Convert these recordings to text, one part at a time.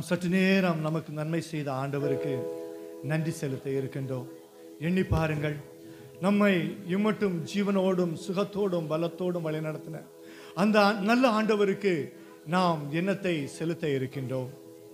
சற்று நேரம் நமக்கு நன்மை செய்த ஆண்டவருக்கு நன்றி செலுத்த இருக்கின்றோம் எண்ணி பாருங்கள் நம்மை இம்மட்டும் ஜீவனோடும் சுகத்தோடும் பலத்தோடும் வழிநடத்தின அந்த நல்ல ஆண்டவருக்கு நாம் எண்ணத்தை செலுத்த இருக்கின்றோம்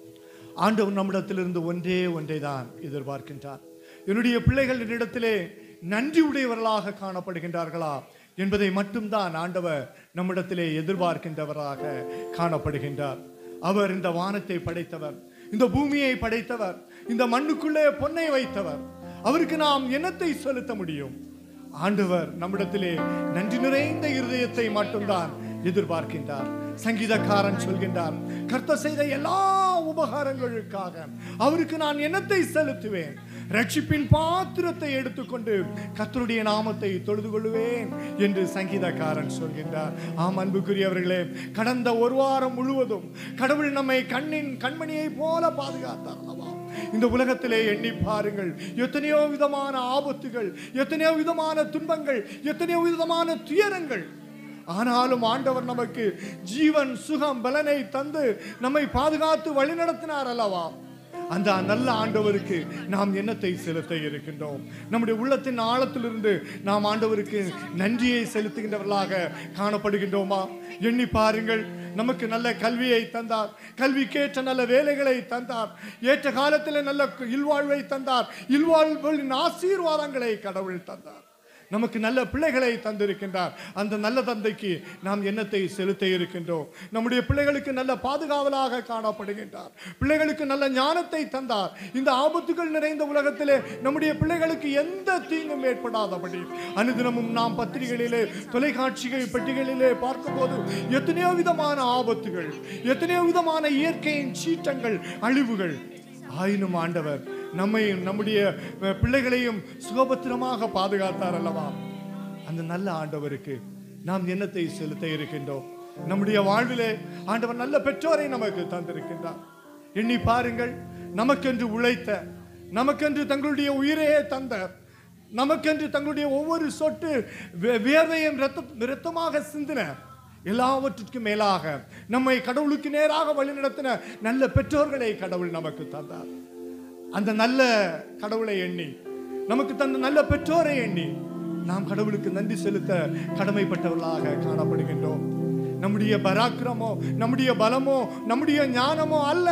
ஆண்டவர் நம்மிடத்திலிருந்து ஒன்றே ஒன்றை தான் எதிர்பார்க்கின்றார் என்னுடைய பிள்ளைகள் என்னிடத்திலே நன்றி உடையவர்களாக காணப்படுகின்றார்களா என்பதை மட்டும்தான் ஆண்டவர் நம்மிடத்திலே எதிர்பார்க்கின்றவராக காணப்படுகின்றார் அவர் இந்த வானத்தை படைத்தவர் இந்த பூமியை படைத்தவர் இந்த மண்ணுக்குள்ளே பொன்னை வைத்தவர் அவருக்கு நாம் எண்ணத்தை செலுத்த முடியும் ஆண்டவர் நம்மிடத்திலே நன்றி நிறைந்த இருதயத்தை மட்டும்தான் எதிர்பார்க்கின்றார் சங்கீதக்காரன் சொல்கின்றார் கர்த்தர் செய்த எல்லா உபகாரங்களுக்காக அவருக்கு நான் எண்ணத்தை செலுத்துவேன் ரட்சிப்பின் பாத்திரத்தை எடுத்துக்கொண்டு கர்த்தருடைய நாமத்தை தொழுது கொள்வேன் என்று சங்கீதக்காரன் சொல்கின்றார் ஆம் அன்புக்குரியவர்களே கடந்த ஒரு வாரம் முழுவதும் கடவுள் நம்மை கண்ணின் கண்மணியை போல பாதுகாத்தார் அல்லவா இந்த உலகத்திலே எண்ணி பாருங்கள் எத்தனையோ விதமான ஆபத்துகள் எத்தனையோ விதமான துன்பங்கள் எத்தனையோ விதமான துயரங்கள் ஆனாலும் ஆண்டவர் நமக்கு ஜீவன் சுகம் பலனை தந்து நம்மை பாதுகாத்து வழிநடத்தினார் அல்லவா அந்த நல்ல ஆண்டவருக்கு நாம் எண்ணத்தை செலுத்த இருக்கின்றோம் நம்முடைய உள்ளத்தின் ஆழத்திலிருந்து நாம் ஆண்டவருக்கு நன்றியை செலுத்துகின்றவர்களாக காணப்படுகின்றோமா எண்ணி பாருங்கள் நமக்கு நல்ல கல்வியை தந்தார் கல்விக்கேற்ற நல்ல வேலைகளை தந்தார் ஏற்ற காலத்தில் நல்ல இல்வாழ்வை தந்தார் இல்வாழ்வின் ஆசீர்வாதங்களை கடவுள் தந்தார் நமக்கு நல்ல பிள்ளைகளை தந்திருக்கின்றார் அந்த நல்ல தந்தைக்கு நாம் எண்ணத்தை செலுத்த இருக்கின்றோம் நம்முடைய பிள்ளைகளுக்கு நல்ல பாதுகாவலாக காணப்படுகின்றார் பிள்ளைகளுக்கு நல்ல ஞானத்தை தந்தார் இந்த ஆபத்துகள் நிறைந்த உலகத்திலே நம்முடைய பிள்ளைகளுக்கு எந்த தீங்கும் ஏற்படாதபடி அனுதினமும் நாம் பத்திரிகைகளிலே தொலைக்காட்சிகள் பெட்டிகளிலே பார்க்கும்போது எத்தனையோ விதமான ஆபத்துகள் எத்தனையோ விதமான இயற்கையின் சீற்றங்கள் அழிவுகள் ஆயினும் ஆண்டவர் நம்மையும் நம்முடைய அஹ், பிள்ளைகளையும் சுகபத்திரமாக பாதுகாத்தார் அல்லவா அந்த நல்ல ஆண்டவருக்கு நாம் எண்ணத்தை செலுத்த இருக்கின்றோம் நம்முடைய வாழ்விலே ஆண்டவர் நல்ல பெற்றோரை நமக்கு தந்திருக்கின்றார் எண்ணி பாருங்கள் நமக்கென்று உழைத்த நமக்கென்று தங்களுடைய உயிரையே தந்த நமக்கென்று தங்களுடைய ஒவ்வொரு சொட்டு வே- வியர்வையும் ரத்த இரத்தமாக சிந்தின எல்லாவற்றிற்கும் மேலாக நம்மை கடவுளுக்கு நேராக வழிநடத்தின நல்ல பெற்றோர்களை கடவுள் நமக்கு தந்தார் அந்த நல்ல கடவுளை எண்ணி நமக்கு தந்த நல்ல பெற்றோரை எண்ணி நாம் கடவுளுக்கு நன்றி செலுத்த கடமைப்பட்டவர்களாக காணப்படுகின்றோம் நம்முடைய பராக்கிரமோ நம்முடைய பலமோ நம்முடைய ஞானமோ அல்ல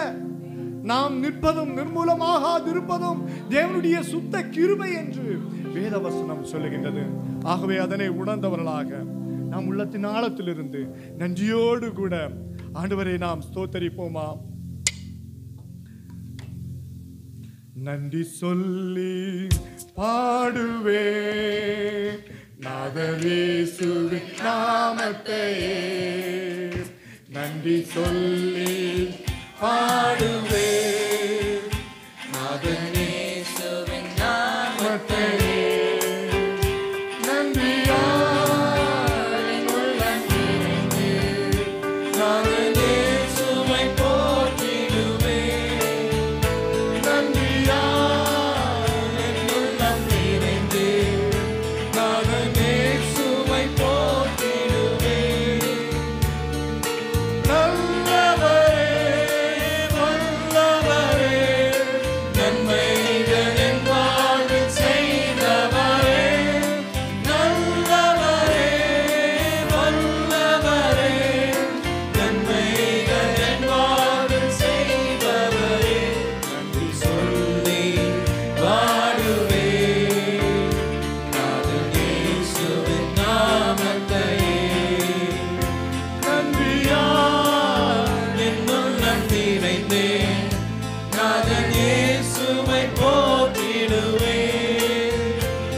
நாம் நிற்பதும் நிர்மூலமாகாதிருப்பதும் தேவனுடைய சுத்த கிருபை என்று வேதவசனம் சொல்லுகின்றது ஆகவே அதனை உணர்ந்தவர்களாக நாம் உள்ளத்தின் ஆழத்திலிருந்து நன்றியோடு கூட ஆண்டவரை நாம் ஸ்தோத்தரிப்போமா நன்றி சொல்லி பாடுவே நாதவேசுவின் நாமத்தையே நன்றி சொல்லி பாடுவே நாதனேசுவின் நாமத்தையே நன்றியால் உள்ளம் நிறைந்து நாதனேசுவை போற்றிடுவேன் நன்றியால் என் உள்ளம் நிறைந்து நாதனேசுவை போற்றிடுவேன். நல்லவரே, வல்லவரே, நன்மைகள் என் வாழ்வில் செய்தவரே. நல்லவரே, வல்லவரே, நன்மைகள் என் வாழ்வில் செய்பவரே. நன்றி சொல்லி பாடுவேன். நாதன் இயேசுவின் நாமத்தையே நன்றியால் என் உள்ளம் நிறைந்தேன். நாதன் இயேசுவை போற்றிடுவேன்.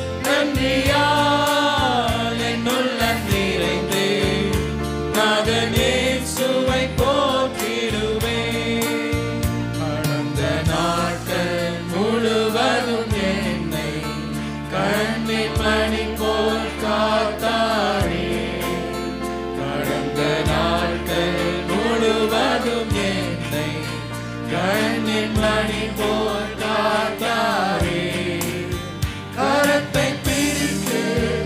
நன்றியால் என் உள்ளம் நிறைந்தேன். நாதன் இயேசுவை போற்றிடுவேன். கடந்த நாட்கள் முழுவதும் என்னை கண்ணின் மணி போல் காத்தாரே கடந்த நாட்கள் முழுவதும் என்னை கண்ணின் மணி போல் காத்தாரே கரத்தை பிடித்து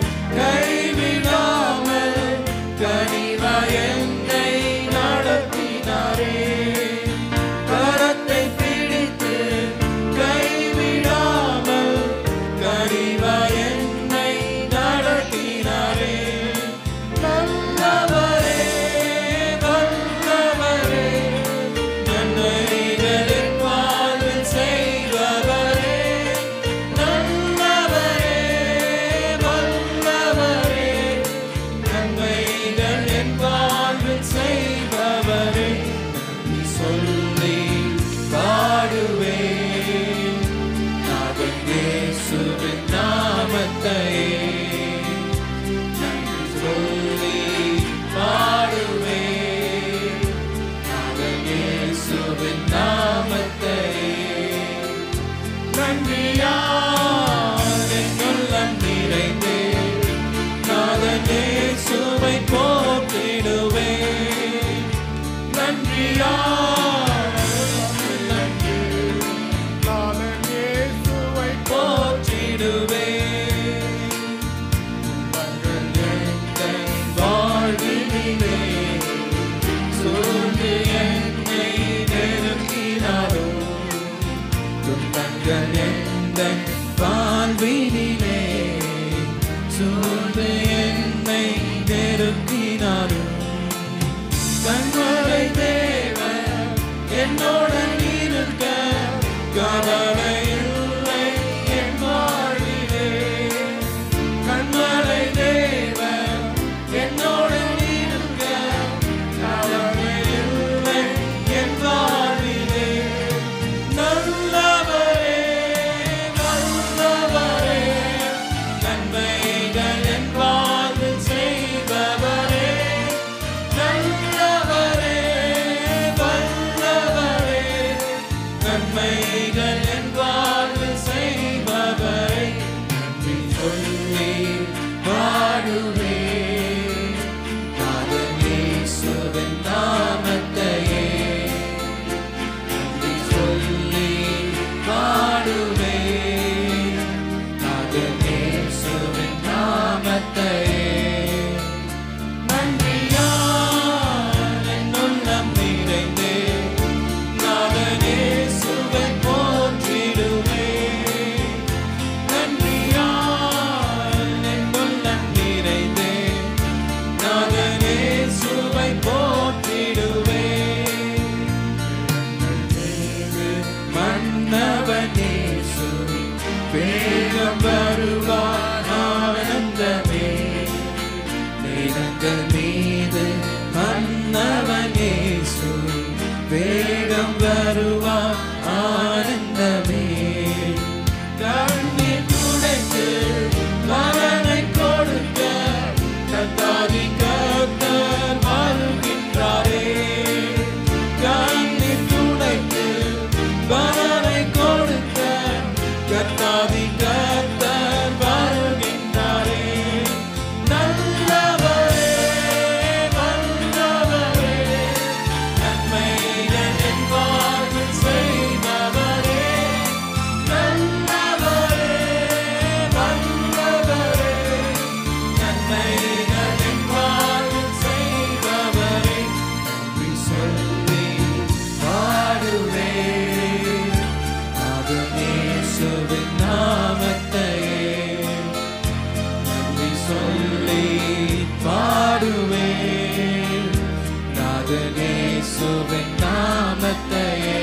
கைவிடாமல் கனிவாய் என்னை நடத்தினாரே கரத்தை கவலை இல்லை என் வாழ்விலே கண்மலை தேவன் என்னோடு இருக்க கவலை இல்லை என் வாழ்விலே நல்லவரே நல்லவரே நன்மைகள் என் வாழ்வில் செய்பவரே நல்லவரே வல்லவரே நன்மைகள் என் வாழ்வில் செய்பவரே நன்றி சொல்லி பாடுவே நாதனேசுவின் நாமத்தையே நன்றி சொல்லி பாடுவே நாதனேசுவின் நாமத்தையே நன்றியால் என் உள்ளம் நிறைந்தே நாதனேசுவை போற்றிடுவே நன்றியால் என் உள்ளம் நிறைந்தே நாதனேசுவை போற்றிடுவே மன்னவனேசு வேகம் வருவார் ஆனந்தமே நேரங்கள் மீது மன்னவனேசு வேகம் வருவார் ஆனந்தமே கண்ணீர் துடைத்து மரணை கொடுக்க கத்தாதி கத்தர் வருகின்றாரே கண்ணீர் துடைத்து மரணை கொடுக்க கத்தாதி கத்தர் வருகின்றாரே நல்லவரே வல்லவரே நன்மைகள் என் வாழ்வில் செய்பவரே நல்லவரே வல்லவரே நன்மைகள் என் வாழ்வில் செய்பவரே நன்றி சொல்லி பாடுவே நாதனேசுவின் நாமத்தையே நன்றி சொல்லி பாடுவே நாதனேசுவின் நாமத்தையே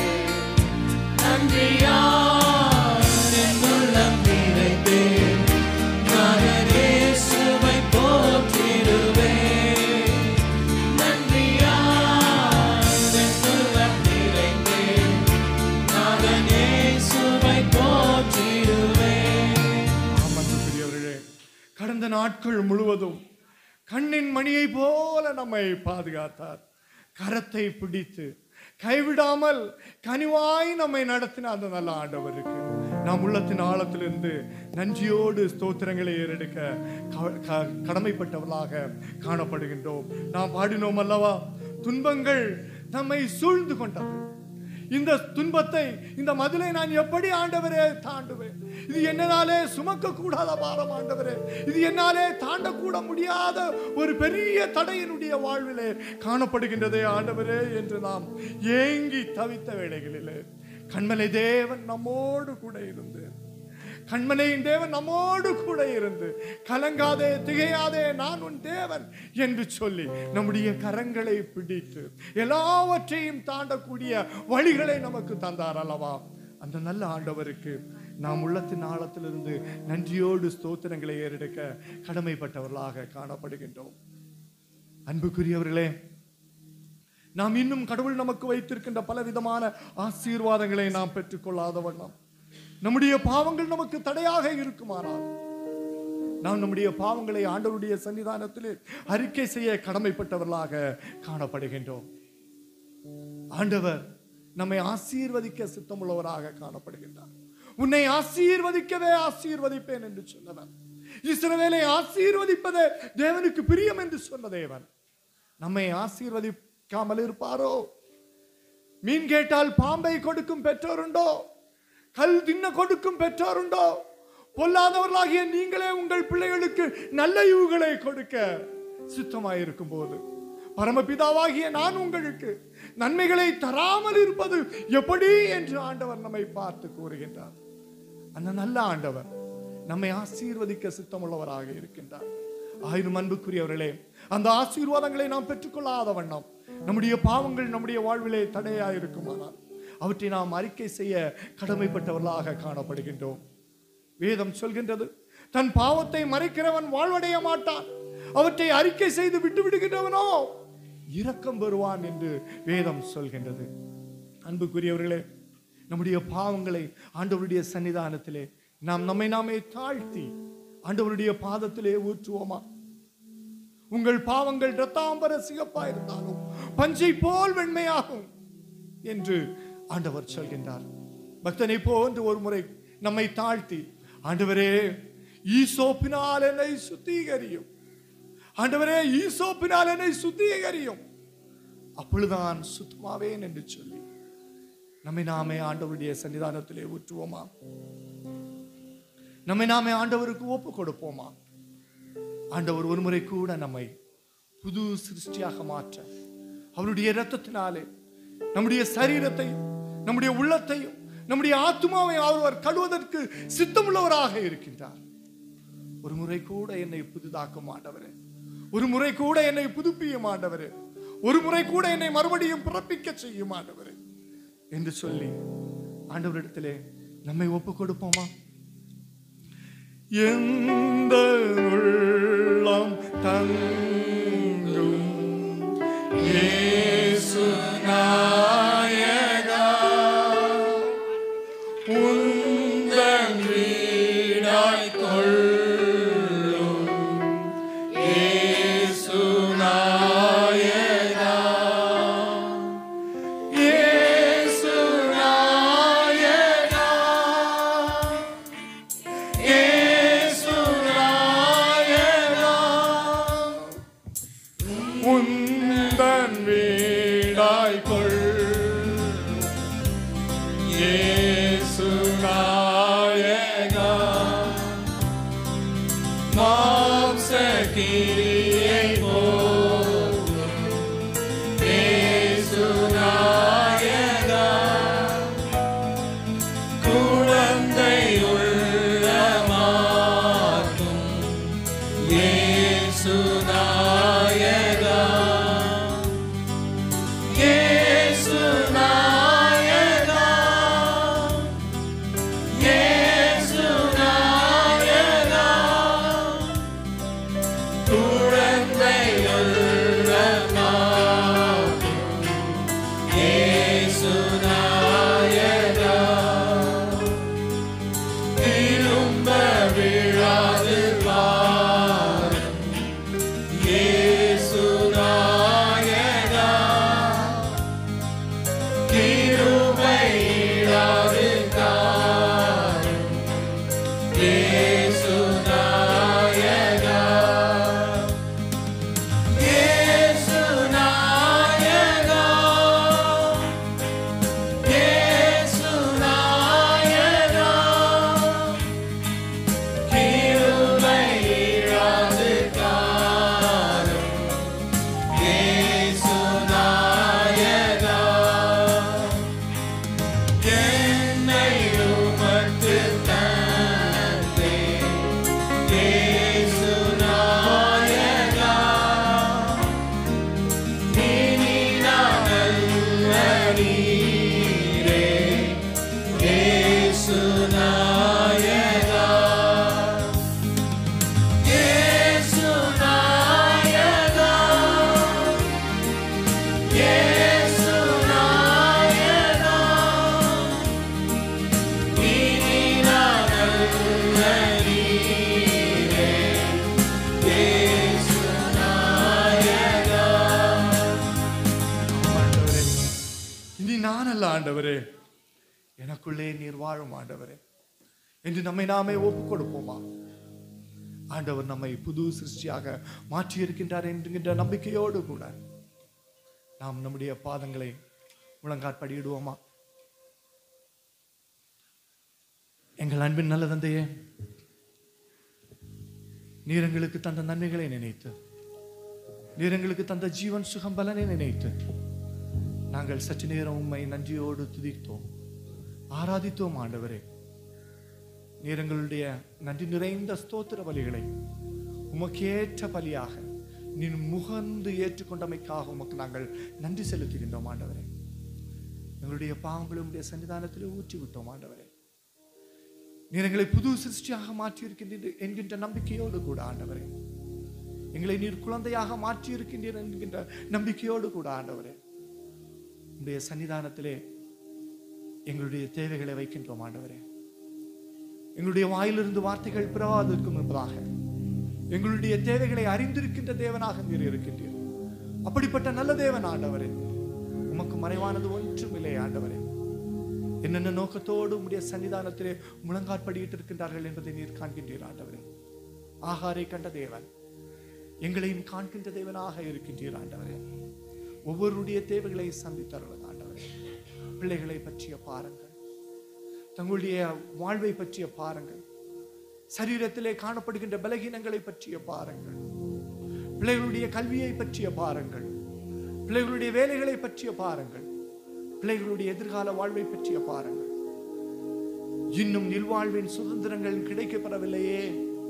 நன்றியால் என் உள்ளம் நிறைந்தே நாதனேசுவை போற்றிடுவே நன்றியால் என் உள்ளம் நிறைந்தே நாதனேசுவை போற்றிடுவே ஆம், அன்புக்குரியவர்களே கடந்த நாட்கள் முழுவதும் கண்ணின் மணியை போல நம்மை பாதுகாத்தார் கரத்தை பிடித்து கைவிடாமல் கனிவாய் நம்மை நடத்தின அந்த நல்ல ஆண்டவருக்கு நாம் உள்ளத்தின் ஆழத்திலிருந்து நன்றியோடு ஸ்தோத்திரங்களை ஏறெடுக்க க- க- கடமைப்பட்டவர்களாக காணப்படுகின்றோம் நாம் பாடினோம் அல்லவா துன்பங்கள் நம்மை சூழ்ந்து கொண்டது இந்த துன்பத்தை இந்த மதிலை நான் எப்படி ஆண்டவரே தாண்டுவேன் இது என்னாலே சுமக்க கூடாத பாரம் ஆண்டவரே இது என்னாலே தாண்டக்கூட முடியாத ஒரு பெரிய தடையினுடைய வாழ்விலே காணப்படுகின்றதே ஆண்டவரே என்று நாம் ஏங்கி தவித்த வேளைகளிலே கண்மலை தேவன் நம்மோடு கூட இருந்து கண்மனையின் தேவன் நம்மோடு கூட இருந்து கலங்காதே திகையாதே நான் உன் தேவன் என்று சொல்லி நம்முடைய கரங்களை பிடித்து எல்லாவற்றையும் தாண்டக்கூடிய வழிகளை நமக்கு தந்தார் அல்லவா அந்த நல்ல ஆண்டவருக்கு நாம் உள்ளத்தின் ஆழத்திலிருந்து நன்றியோடு ஸ்தோத்திரங்களை ஏறெடுக்க கடமைப்பட்டவர்களாக காணப்படுகின்றோம் அன்புக்குரியவர்களே நாம் இன்னும் கடவுள் நமக்கு வைத்திருக்கின்ற பலவிதமான ஆசீர்வாதங்களை நாம் பெற்றுக்கொள்ளாத வண்ணம் நம்முடைய பாவங்கள் நமக்கு தடையாக இருக்குமானால் நாம் நம்முடைய பாவங்களை ஆண்டவருடைய சன்னிதானத்திலே அறிக்கை செய்ய கடமைப்பட்டவர்களாக காணப்படுகின்றோம் ஆண்டவர் நம்மை ஆசீர்வதிக்க சித்தமுள்ளவராக காணப்படுகின்றார் உன்னை ஆசீர்வதிக்கவே ஆசீர்வதிப்பேன் என்று சொன்னவர் இஸ்ரவேலை ஆசீர்வதிப்பதே தேவனுக்கு பிரியம் என்று சொன்ன தேவன் நம்மை ஆசீர்வதிக்காமல் இருப்பாரோ மீன் கேட்டால் பாம்பை கொடுக்கும் பெற்றோருண்டோ கல் தின்ன கொடுக்கும் பெற்றோருண்டோ பொல்லாதவர்களாகிய நீங்களே உங்கள் பிள்ளைகளுக்கு நல்ல ஈவுகளை கொடுக்க சித்தமாயிருக்கும் போது பரமபிதாவாகிய நான் உங்களுக்கு நன்மைகளை தராமல் இருப்பது எப்படி என்று ஆண்டவர் நம்மை பார்த்து கூறுகின்றார் அந்த நல்ல ஆண்டவர் நம்மை ஆசீர்வதிக்க சித்தமுள்ளவராக இருக்கின்றார் ஆயினும் அன்புக்குரியவர்களே அந்த ஆசீர்வாதங்களை நாம் பெற்றுக்கொள்ளாத வண்ணம் நம்முடைய பாவங்கள் நம்முடைய வாழ்விலே தடையாக இருக்குமானால் அவற்றை நாம் அறிக்கை செய்ய கடமைப்பட்டவர்களாக காணப்படுகின்றோம் வேதம் சொல்கின்றது தன் பாவத்தை மறைக்கிறவன் வாழ்வடைய மாட்டான் அவற்றை அறிக்கை செய்து விட்டு விடுகின்றவனோ இரக்கம் பெறுவான் என்று வேதம் சொல்கின்றது அன்புக்குரியவர்களே நம்முடைய பாவங்களை ஆண்டவருடைய சன்னிதானத்திலே நாம் நம்மை நாமே தாழ்த்தி ஆண்டவருடைய பாதத்திலே ஊற்றுவோமா உங்கள் பாவங்கள் இரத்தாம்பர சிகப்பா இருந்தாலும் பஞ்சை போல் வெண்மையாகும் என்று ஆண்டவர் சொல்கின்றார் பக்தனை போன்று ஒரு முறை நம்மை தாழ்த்தி ஆண்டவரே ஈசோப்பினால் என்னை சுத்திகரியும் ஆண்டவரே ஈசோப்பினால் என்னை சுத்திகரியும் அப்பொழுதுதான் சுத்தமாவேன் என்று சொல்லி நம்மை நாமே ஆண்டவருடைய சன்னிதானத்திலே ஊற்றுவோமா நம்மை நாமே ஆண்டவருக்கு ஒப்பு கொடுப்போமா ஆண்டவர் ஒரு முறை கூட நம்மை புது சிருஷ்டியாக மாற்ற அவருடைய இரத்தத்தினாலே நம்முடைய சரீரத்தையும் நம்முடைய உள்ளத்தையும் நம்முடைய ஆத்மாவை அவர் கழுவதற்கு சித்தமுள்ளவராக இருக்கின்றார் ஒரு முறை கூட என்னை புதிதாக்கும் ஆண்டவரே ஒரு முறை கூட என்னை புதுப்பியும் ஆண்டவரே ஒரு முறை கூட என்னை மறுபடியும் பிறப்பிக்க செய்யும் ஆண்டவரே என்று சொல்லி ஆண்டவரிடத்திலே நம்மை ஒப்பு கொடுப்போமா எந்த உள்ளம் தங்கும் இயேசு நாயகா உந்தன் வீடாய் கொள்ளும் இயேசு நாயகா இயேசு நாயகா இயேசு நாயகா உந்தன் வீடாய் கொள் இயேசு நாயகா மாம்ச கிரியை போக்கும் இயேசு நாயகா குழந்தை உள்ளமாக்கும் இயேசு நாயகா இயேசு நாயகா இயேசு நாயகா குழந்தை உள்ளமாக்கும் இயேசு நாயகா திரும்ப விழாது வாரும் இயேசு நாயகா கிருபை இழாது காரும் இயேசு நாயகா இயேசு நாயகா இயேசு நாயகா கிருபை இழாது காரும் இயேசு நாயகா என்னை உமக்கு தந்தே இயேசு நாயகா இனி நான் அல்ல நீரே இயேசு நாயகா இயேசு நாயகா இயேசு நாயகா இனி நான் அல்ல நீரே இயேசு நாயகா ஆண்டவரே இனி நான் அல்ல ஆண்டவரே எனக்குள்ளே நீர் வாழும் ஆண்டவரே என்று நம்மை நாமே ஒப்பு கொடுப்போமா ஆண்டவர் நம்மை புது சிருஷ்டியாக மாற்றி இருக்கின்றார் என்கின்ற நம்பிக்கையோடு கூட நாம் நம்முடைய பாதங்களை முழங்காற்படியிடுவோமா எங்கள் அன்பின் நல்ல தந்தையே நீர் எங்களுக்கு தந்த நன்மைகளை நினைத்து நீர் எங்களுக்கு தந்த ஜீவன் சுகம் பலனை நினைத்து நாங்கள் சற்று நேரம் உம்மை நன்றியோடு துதித்தோம் ஆராதித்தோம் ஆண்டவரே நீர் எங்களுடைய நன்றி நிறைந்த ஸ்தோத்திர பலிகளை உமக்கேற்ற பலியாக நீர் முகந்து ஏற்றுக்கொண்டமைக்காக உமக்கு நாங்கள் நன்றி செலுத்துகின்றோம் ஆண்டவரே எங்களுடைய பாவங்களை உடைய சன்னிதானத்தில் ஊற்றி விட்டோம் ஆண்டவரே நீர் எங்களை புது சிருஷ்டியாக மாற்றி இருக்கின்றீர் என்கின்ற நம்பிக்கையோடு கூட ஆண்டவரே எங்களை நீர் குழந்தையாக மாற்றி இருக்கின்றீர் என்கின்ற நம்பிக்கையோடு கூட ஆண்டவரே உடைய சன்னிதானத்திலே எங்களுடைய தேவைகளை வைக்கின்றோம் ஆண்டவரே எங்களுடைய வாயிலிருந்து வார்த்தைகள் பிறவாதிருக்கும் என்பதாக எங்களுடைய தேவைகளை அறிந்திருக்கின்ற தேவனாக நீர் இருக்கின்றீர் அப்படிப்பட்ட நல்ல தேவன் ஆண்டவரே உமக்கு மறைவானது ஒன்றும் இல்லை ஆண்டவரே என்னென்ன நோக்கத்தோடு உம்முடைய சன்னிதானத்திலே முழங்காற்படியிட்டு இருக்கின்றார்கள் என்பதை நீர் காண்கின்றீர் ஆண்டவரே ஆகாரை கண்ட தேவன் எங்களையும் காண்கின்ற தேவனாக இருக்கின்றீர் ஆண்டவரே ஒவ்வொருடைய தேவைகளை சந்தித்தருள் ஆண்டவரே பிள்ளைகளை பற்றிய பாருங்கள் தங்களுடைய வாழ்வை பற்றிய பாருங்கள் சரீரத்திலே காணப்படுகின்ற பலகீனங்களை பற்றிய பாருங்கள் பிள்ளைகளுடைய கல்வியை பற்றிய பாருங்கள் பிள்ளைகளுடைய வேலைகளை பற்றிய பாருங்கள் பிள்ளைகளுடைய எதிர்கால வாழ்வை பற்றிய பாருங்கள் இன்னும் இல்வாழ்வின் சுதந்திரங்கள் கிடைக்கப்பெறவில்லையே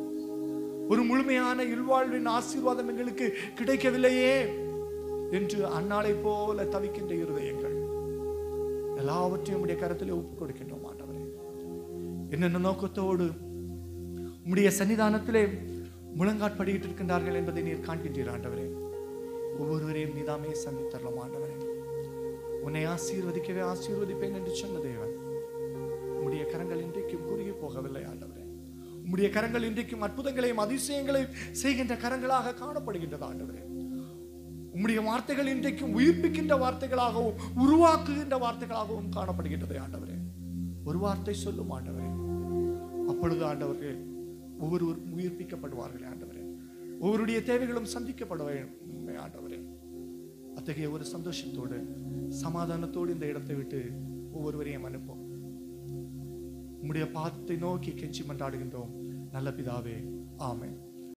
ஒரு முழுமையான இல்வாழ்வின் ஆசீர்வாதம் எங்களுக்கு கிடைக்கவில்லையே என்று அன்னாளை போல தவிக்கின்ற இருதயங்கள் எல்லாவற்றையும் உடைய கரத்திலே ஒப்புக் கொடுக்கின்றோம் ஆண்டவரே என்னென்ன நோக்கத்தோடு உம்முடைய சன்னிதானத்திலே முழங்காட்படியிட்டு இருக்கின்றார்கள் என்பதை நீர் காண்கின்றீர் ஆண்டவரே ஒவ்வொருவரையும் நீதாமே சந்தித்தரலாம் ஆண்டவரே உன்னை ஆசீர்வதிக்கவே ஆசீர்வதிப்பேன் என்று சொன்ன தேவன் உம்முடைய கரங்கள் இன்றைக்கும் குறுகி போகவில்லை ஆண்டவரே உம்முடைய கரங்கள் இன்றைக்கும் அற்புதங்களையும் அதிசயங்களையும் செய்கின்ற கரங்களாக காணப்படுகின்றது ஆண்டவரே உம்முடைய வார்த்தைகள் இன்றைக்கும் உயிர்ப்பிக்கின்ற வார்த்தைகளாகவும் உருவாக்குகின்ற வார்த்தைகளாகவும் காணப்படுகின்றது ஆண்டவரே ஒரு வார்த்தை சொல்லும் ஆண்டவரே அப்பொழுது ஆண்டவரே ஒவ்வொருவரும் உயிர்ப்பிக்கப்படுவார்களே ஆண்டவரே ஒவ்வொருடைய தேவைகளும் சந்திக்கப்பட வேண்டும் ஆண்டவரே அத்தகைய ஒரு சந்தோஷத்தோடு சமாதானத்தோடு இந்த இடத்தை விட்டு ஒவ்வொருவரையும் அனுப்போம் உம்முடைய பாதத்தை நோக்கி கெஞ்சி மன்றாடுகின்றோம் நல்ல பிதாவே ஆமென்